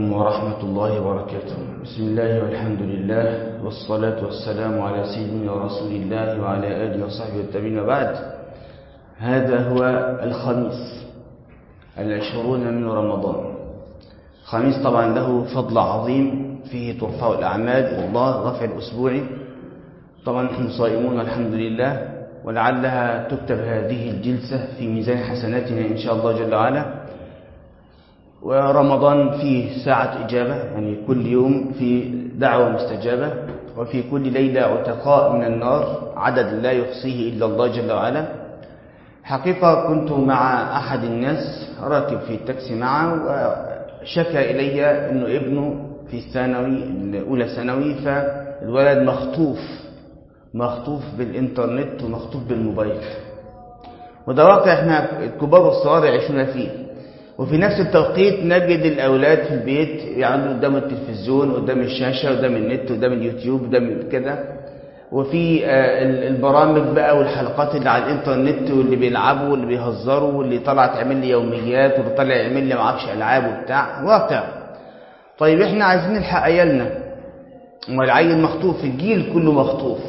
عليكم ورحمة الله وبركاته بسم الله والحمد لله والصلاة والسلام على سيدنا رسول الله وعلى آله وصحبه والتابعين وبعد هذا هو الخميس العشرون من رمضان الخميس طبعا له فضل عظيم فيه ترفع الأعمال إلى الله رفع الأسبوع طبعا نحن صائمون الحمد لله ولعلها تكتب هذه الجلسة في ميزان حسناتنا إن شاء الله جل وعلا ورمضان فيه ساعة إجابة يعني كل يوم في دعوة مستجابة وفي كل ليلة عتقاء من النار عدد لا يحصيه إلا الله جل وعلا حقيقة كنت مع أحد الناس راكب في التاكسي معه وشكى إلي أنه ابنه في الثانوي الأولى ثانوي فالولد مخطوف مخطوف بالإنترنت ومخطوف بالموبايل وده واقع احنا الكبار والصغار يعيشون فيه وفي نفس التوقيت نجد الأولاد في البيت يقعدوا قدام التلفزيون قدام الشاشة قدام النت قدام اليوتيوب قدام كده وفي البرامج بقى والحلقات اللي على الانترنت واللي بيلعبوا واللي بيهزروا واللي طالع تعمل لي يوميات واللي طالع يعمل لي معرفش العاب وبتاع واقع طيب احنا عايزين نلحق عيالنا والعيل مخطوف الجيل كله مخطوف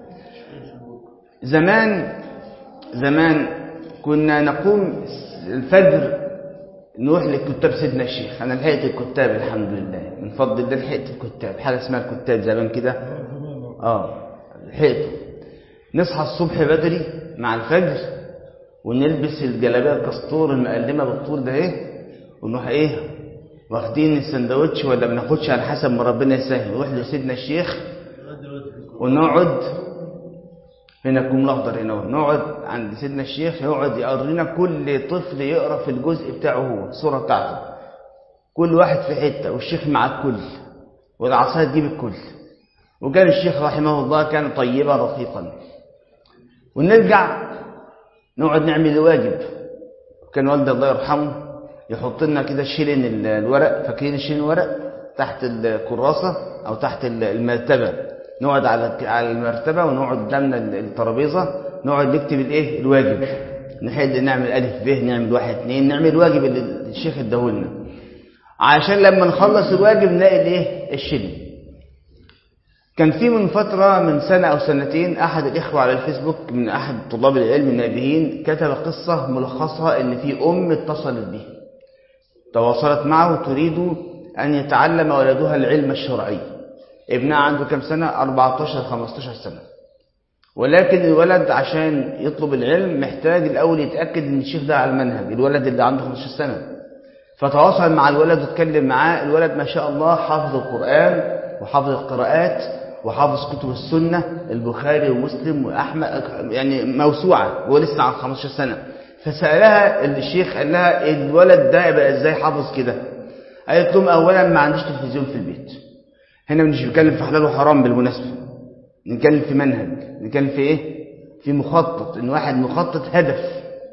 زمان زمان كنا نقوم الفجر نروح لكتاب سيدنا الشيخ انا لحقت الكتاب الحمد لله من فضل الله لحقت الكتاب حاجه اسمها الكتاب زمان كده اه لحقته نصحى الصبح بدري مع الفجر ونلبس الجلابيه الكستور المقلمه بالطول ده ايه ونروح ايه واخدين السندوتش ولا ما بناخدش على حسب ما ربنا يسهل نروح لسيدنا الشيخ ونقعد هنا الكم الاخضر هنا نقعد عند سيدنا الشيخ يقعد يقرينا كل طفل يقرا في الجزء بتاعه هو الصوره بتاعته كل واحد في حته والشيخ مع الكل والعصايه تجيب الكل وكان الشيخ رحمه الله كان طيبا رفيقا ونرجع نقعد نعمل الواجب كان والدي الله يرحمه يحط لنا كده شيلين الورق فاكرين الشيلين الورق تحت الكراسه او تحت المرتبه نقعد على على المرتبه ونقعد قدامنا الترابيزه نقعد نكتب الايه الواجب نحل نعمل الف ب نعمل واحد اثنين نعمل الواجب اللي الشيخ اداهولنا عشان لما نخلص الواجب نلاقي الايه الشيلين كان في من فترة من سنة أو سنتين أحد الإخوة على الفيسبوك من أحد طلاب العلم النابهين كتب قصة ملخصها إن في أم اتصلت به تواصلت معه تريد أن يتعلم ولدها العلم الشرعي ابنها عنده كم سنة 14 15 سنة ولكن الولد عشان يطلب العلم محتاج الأول يتأكد إن الشيخ ده على المنهج الولد اللي عنده 15 سنة فتواصل مع الولد واتكلم معاه الولد ما شاء الله حافظ القرآن وحافظ القراءات وحافظ كتب السنة البخاري ومسلم وأحمد يعني موسوعة وهو لسه عن 15 سنة فسألها الشيخ قال لها الولد ده يبقى ازاي حافظ كده قالت لهم أولا ما عنديش تلفزيون في البيت هنا مش بنتكلم في حلال وحرام بالمناسبة نتكلم في منهج نتكلم في ايه في مخطط ان واحد مخطط هدف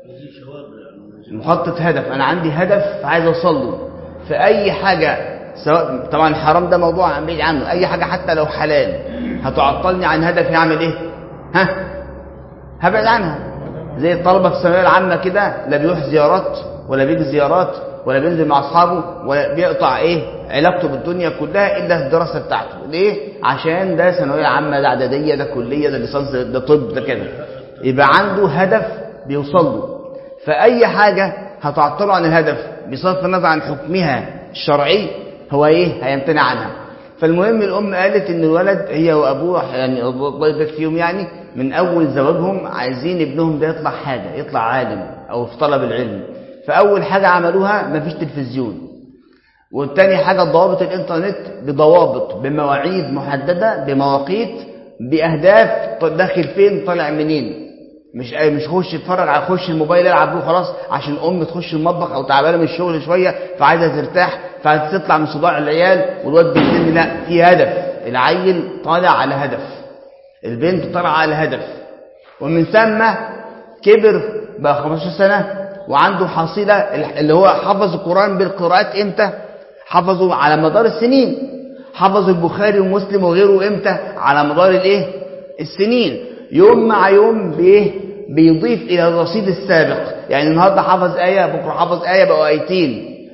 مخطط هدف انا عندي هدف عايز اوصل له في اي حاجة سواء طبعا الحرام ده موضوع بعيد عنه اي حاجة حتى لو حلال هتعطلني عن هدفي اعمل ايه ها هبعد عنها زي الطلبة في الثانوية العامة كده لا بيروح زيارات ولا بيجي زيارات ولا بينزل مع اصحابه ولا بيقطع ايه علاقته بالدنيا كلها الا الدراسه بتاعته ليه عشان ده ثانويه عامه ده اعداديه ده كليه ده ليسانس ده طب ده كده يبقى عنده هدف بيوصل له فاي حاجه هتعطله عن الهدف بصرف النظر عن حكمها الشرعي هو ايه هيمتنع عنها فالمهم الام قالت ان الولد هي وابوه يعني الله يبارك فيهم يعني من اول زواجهم عايزين ابنهم ده يطلع حاجه يطلع عالم او في طلب العلم فأول حاجة عملوها مفيش تلفزيون والتاني حاجة ضوابط الإنترنت بضوابط بمواعيد محددة بمواقيت بأهداف داخل فين طالع منين مش مش خش اتفرج على خش الموبايل العب له خلاص عشان ام تخش المطبخ او تعبانه من الشغل شويه فعايزه ترتاح فتطلع من صداع العيال والواد بيتم لا في هدف العيل طالع على هدف البنت طالعه على هدف ومن ثم كبر بقى 15 سنه وعنده حصيلة اللي هو حفظ القرآن بالقراءات امتى حفظه على مدار السنين حفظ البخاري ومسلم وغيره امتى على مدار الايه السنين يوم مع يوم بايه بيضيف الى الرصيد السابق يعني النهارده حفظ ايه بكره حفظ ايه بقوا ايتين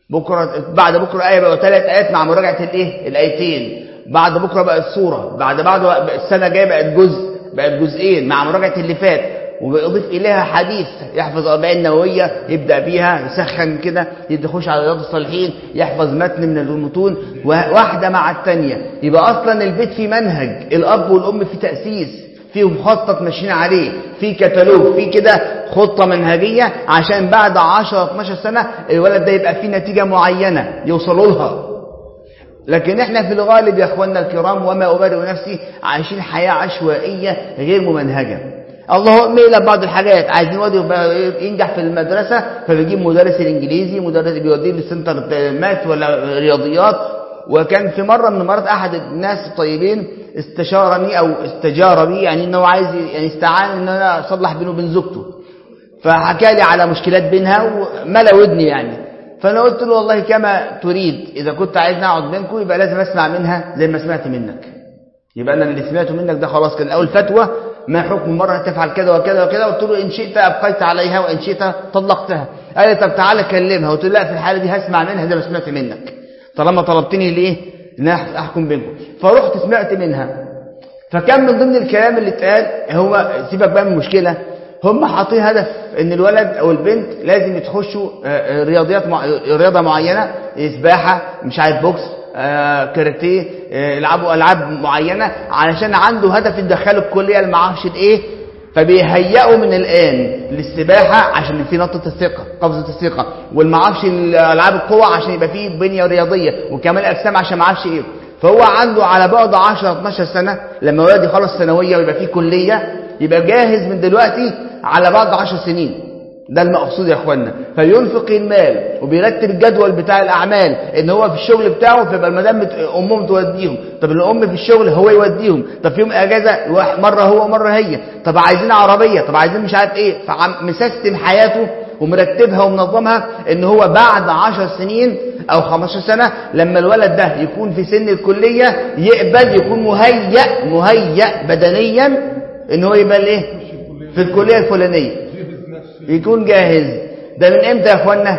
بكرة بعد بكرة آية بقى ثلاث آيات مع مراجعة الإيه الآيتين بعد بكرة بقى السورة بعد بعد السنة الجاية بقت جزء بقت جزئين مع مراجعة اللي فات وبيضيف إليها حديث يحفظ أربعين نووية يبدأ بيها يسخن كده يخش على رياض الصالحين يحفظ متن من المتون واحدة مع الثانية يبقى أصلا البيت فيه منهج الأب والأم في تأسيس في مخطط ماشيين عليه في كتالوج في كده خطة منهجية عشان بعد 10 12 سنة الولد ده يبقى فيه نتيجة معينة يوصلوا لها لكن احنا في الغالب يا اخواننا الكرام وما أبرئ نفسي عايشين حياة عشوائية غير ممنهجة اللهم إلى بعض الحاجات عايزين واد ينجح في المدرسة فبيجيب مدرس الإنجليزي مدرس بيوديه للسنتر مات ولا رياضيات وكان في مرة من المرات أحد الناس الطيبين استشارني أو استجار بي يعني إنه عايز يعني استعان إن أنا أصلح بينه وبين زوجته فحكى لي على مشكلات بينها وملا ودني يعني فأنا قلت له والله كما تريد إذا كنت عايز نقعد بينكم يبقى لازم أسمع منها زي ما سمعت منك يبقى أنا اللي سمعته منك ده خلاص كان أول فتوى ما حكم مرة تفعل كذا وكذا وكذا قلت له إن شئت أبقيت عليها وإن شئت طلقتها قال لي طب تعالى كلمها قلت له لا في الحالة دي هسمع منها زي ما سمعت منك طالما طلبتني ليه ان احكم بينكم فرحت سمعت منها فكان من ضمن الكلام اللي اتقال هو سيبك بقى من المشكله هم حاطين هدف ان الولد او البنت لازم يتخشوا رياضيات مع... رياضه معينه سباحه مش عارف بوكس كاراتيه يلعبوا العاب معينه علشان عنده هدف يدخله الكليه اللي ما اعرفش الايه فبيهيئوا من الآن للسباحة عشان في نطة الثقة قفزة الثقة والمعرفش الألعاب القوة عشان يبقى فيه بنية رياضية وكمال أجسام عشان معرفش إيه فهو عنده على بعد 10 12 سنة لما ولد يخلص ثانوية ويبقى فيه كلية يبقى جاهز من دلوقتي على بعد 10 سنين ده المقصود يا اخوانا فينفق المال وبيرتب الجدول بتاع الاعمال ان هو في الشغل بتاعه فيبقى المدام امهم توديهم طب الام في الشغل هو يوديهم طب في يوم اجازه مره هو مره هي طب عايزين عربيه طب عايزين مش عارف ايه فمسيستم حياته ومرتبها ومنظمها ان هو بعد 10 سنين او 15 سنه لما الولد ده يكون في سن الكليه يقبل يكون مهيأ مهيأ بدنيا ان هو يبقى ايه في الكليه الفلانيه يكون جاهز ده من امتى يا اخوانا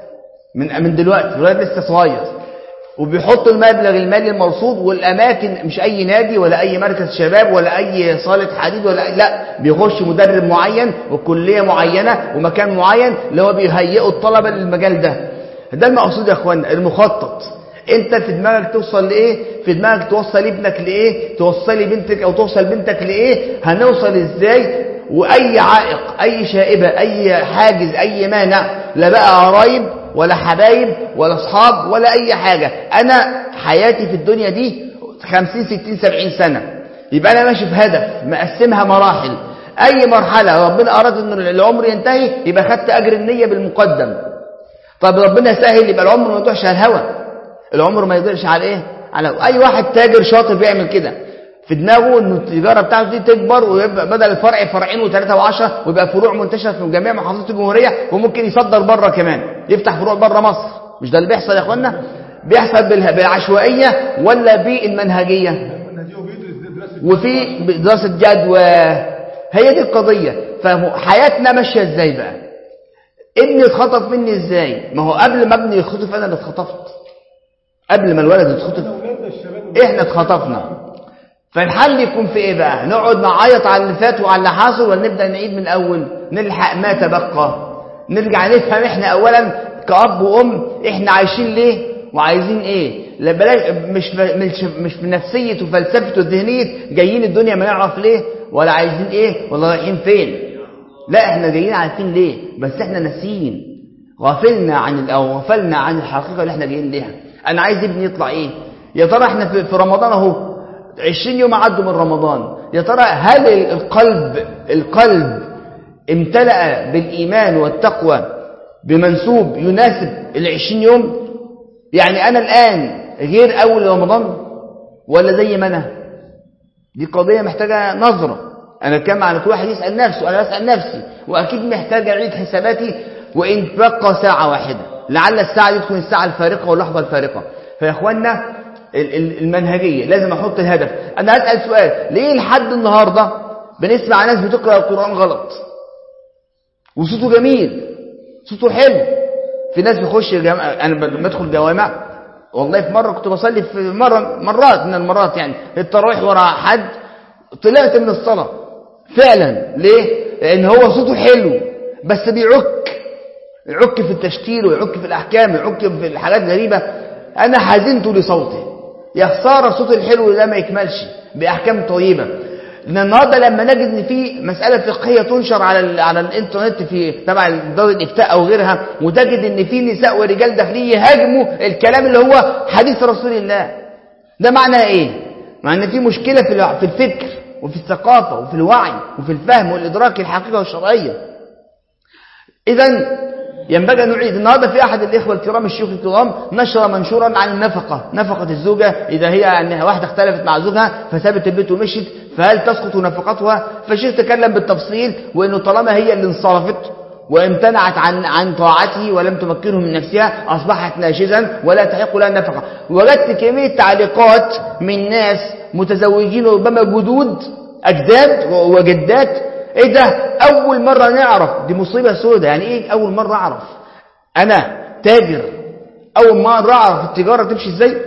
من من دلوقتي الولد لسه صغير وبيحطوا المبلغ المالي المرصود والاماكن مش اي نادي ولا اي مركز شباب ولا اي صاله حديد ولا أي لا بيخش مدرب معين وكليه معينه ومكان معين اللي هو بيهيئوا الطلبه للمجال ده ده المقصود يا اخوانا المخطط انت في دماغك توصل لايه في دماغك توصل ابنك لايه توصلي بنتك او توصل بنتك لايه هنوصل ازاي واي عائق اي شائبه اي حاجز اي مانع لا بقى قرايب ولا حبايب ولا اصحاب ولا اي حاجه انا حياتي في الدنيا دي 50 60 70 سنه يبقى انا ماشي في هدف مقسمها مراحل اي مرحله ربنا اراد ان العمر ينتهي يبقى خدت اجر النيه بالمقدم طب ربنا سهل يبقى العمر ما يضيعش على الهوى العمر ما يضيعش على ايه على اي واحد تاجر شاطر بيعمل كده في دماغه ان التجاره بتاعته دي تكبر ويبقى بدل الفرع فرعين وثلاثه وعشرة ويبقى فروع منتشره في جميع محافظات الجمهوريه وممكن يصدر بره كمان يفتح فروع بره مصر مش ده اللي بيحصل يا اخوانا بيحصل بالعشوائيه ولا بالمنهجيه وفي دراسه جدوى هي دي القضيه فحياتنا ماشيه ازاي بقى ابني اتخطف مني ازاي ما هو قبل ما ابني يتخطف انا اللي اتخطفت قبل ما الولد يتخطف احنا اتخطفنا فالحل يكون في ايه بقى نقعد نعيط على اللي فات وعلى اللي حصل ولا نبدا نعيد من الاول نلحق ما تبقى نرجع نفهم احنا اولا كاب وام احنا عايشين ليه وعايزين ايه لا بلاش مش مش مش في نفسيه وفلسفه وذهنيه جايين الدنيا ما نعرف ليه ولا عايزين ايه ولا رايحين فين لا احنا جايين عارفين ليه بس احنا ناسيين غافلنا عن او غفلنا عن الحقيقه اللي احنا جايين ليها انا عايز ابني يطلع ايه يا ترى احنا في رمضان اهو 20 يوم عدوا من رمضان يا ترى هل القلب القلب امتلأ بالإيمان والتقوى بمنسوب يناسب العشرين يوم يعني أنا الآن غير أول رمضان ولا زي ما أنا دي قضية محتاجة نظرة أنا كما على كل واحد يسأل نفسه أنا بسأل نفسي وأكيد محتاج أعيد حساباتي وإن بقى ساعة واحدة لعل الساعة دي تكون الساعة الفارقة واللحظة الفارقة فيا إخوانا المنهجية لازم أحط الهدف أنا هسأل سؤال ليه لحد النهاردة بنسمع ناس بتقرأ القرآن غلط وصوته جميل صوته حلو في ناس بيخش جامع انا لما ادخل جوامع والله في مره كنت بصلي في مره مرات من المرات يعني التراويح ورا حد طلعت من الصلاه فعلا ليه لان هو صوته حلو بس بيعك يعك في التشكيل ويعك في الاحكام ويعك في الحاجات غريبه انا حزنت لصوته يا خساره صوت الحلو ده ما يكملش باحكام طيبه ان النهارده لما نجد ان في مساله فقهيه تنشر على ال على الانترنت في تبع دار الافتاء او غيرها وتجد ان في نساء ورجال داخلين يهاجموا الكلام اللي هو حديث رسول الله ده معناه ايه معناه ان في مشكله في في الفكر وفي الثقافه وفي الوعي وفي الفهم والادراك الحقيقه والشرعيه اذا ينبغي أن نعيد النهارده في أحد الإخوة الكرام الشيوخ الكرام نشر منشورا عن النفقة نفقة الزوجة إذا هي يعني واحدة اختلفت مع زوجها فسابت البيت ومشت فهل تسقط نفقتها فالشيخ تكلم بالتفصيل وأنه طالما هي اللي انصرفت وامتنعت عن عن طاعته ولم تمكنه من نفسها أصبحت ناشزا ولا تحق لها النفقة وجدت كمية تعليقات من ناس متزوجين ربما جدود أجداد وجدات ايه ده اول مرة نعرف دي مصيبة سودة يعني ايه اول مرة اعرف انا تاجر اول مرة اعرف التجارة تمشي ازاي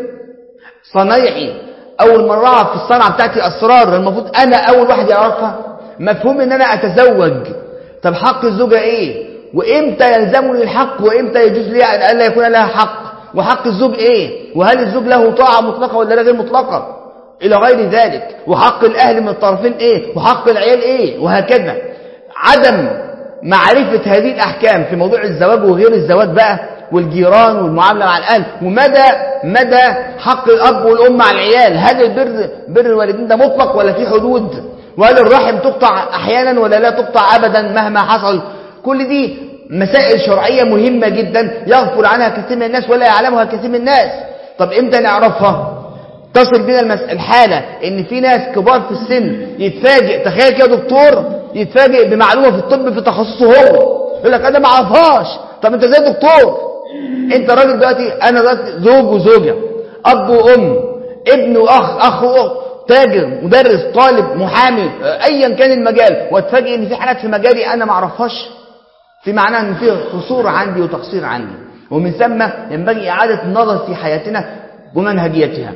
صنايعي اول مرة اعرف في الصنعة بتاعتي اسرار المفروض انا اول واحد يعرفها مفهوم ان انا اتزوج طب حق الزوجة ايه وامتى يلزمني الحق وامتى يجوز لي ان الا يكون لها حق وحق الزوج ايه وهل الزوج له طاعة مطلقة ولا غير مطلقة إلى غير ذلك وحق الأهل من الطرفين إيه وحق العيال إيه وهكذا عدم معرفة هذه الأحكام في موضوع الزواج وغير الزواج بقى والجيران والمعاملة مع الأهل ومدى مدى حق الأب والأم مع العيال هل البر بر الوالدين ده مطلق ولا في حدود وهل الرحم تقطع أحيانا ولا لا تقطع أبدا مهما حصل كل دي مسائل شرعية مهمة جدا يغفل عنها كثير من الناس ولا يعلمها كثير من الناس طب إمتى نعرفها تصل بنا المس... الحالة ان في ناس كبار في السن يتفاجئ تخيل كده دكتور يتفاجئ بمعلومة في الطب في تخصصه هو يقول لك انا ما اعرفهاش طب انت ازاي دكتور انت راجل دلوقتي انا دلوقتي زوج وزوجة اب وام ابن واخ اخ واخت تاجر مدرس طالب محامي ايا كان المجال واتفاجئ ان في حاجات في مجالي انا ما اعرفهاش في معناه ان في قصور عندي وتقصير عندي ومن ثم ينبغي اعادة النظر في حياتنا ومنهجيتها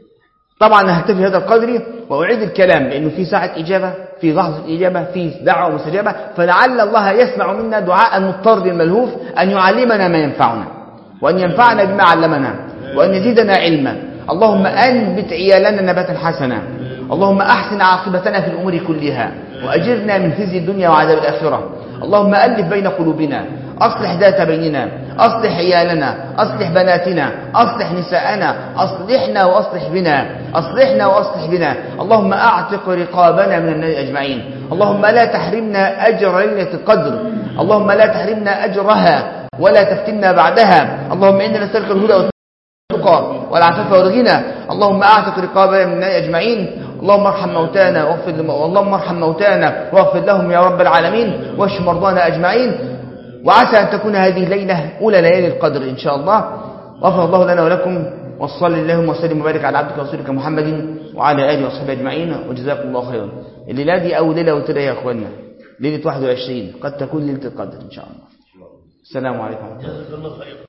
طبعا هكتفي هذا القدر وأعيد الكلام لأنه في ساعة إجابة في لحظة إجابة في دعوة مستجابة فلعل الله يسمع منا دعاء المضطر الملهوف أن يعلمنا ما ينفعنا وأن ينفعنا بما علمنا وأن يزيدنا علما اللهم أنبت عيالنا نباتا حسنا اللهم أحسن عاقبتنا في الأمور كلها وأجرنا من خزي الدنيا وعذاب الآخرة اللهم ألف بين قلوبنا أصلح ذات بيننا أصلح عيالنا أصلح بناتنا أصلح نساءنا أصلحنا وأصلح بنا أصلحنا وأصلح بنا اللهم أعتق رقابنا من النار أجمعين اللهم لا تحرمنا أجر ليلة القدر اللهم لا تحرمنا أجرها ولا تفتنا بعدها اللهم إنا نسألك الهدى والتقى والعفاف والغنى اللهم أعتق رقابنا من النار أجمعين اللهم ارحم موتانا واغفر لم... اللهم ارحم موتانا واغفر لهم يا رب العالمين واشف مرضانا أجمعين وعسى أن تكون هذه الليلة أولى ليالي القدر إن شاء الله غفر الله لنا ولكم وصل اللهم وسلم وبارك على عبدك ورسولك محمد وعلى آله وصحبه أجمعين وجزاكم الله خيرا الليلة دي أول ليلة وترى يا أخوانا ليلة 21 قد تكون ليلة القدر إن شاء الله السلام عليكم ورحمة الله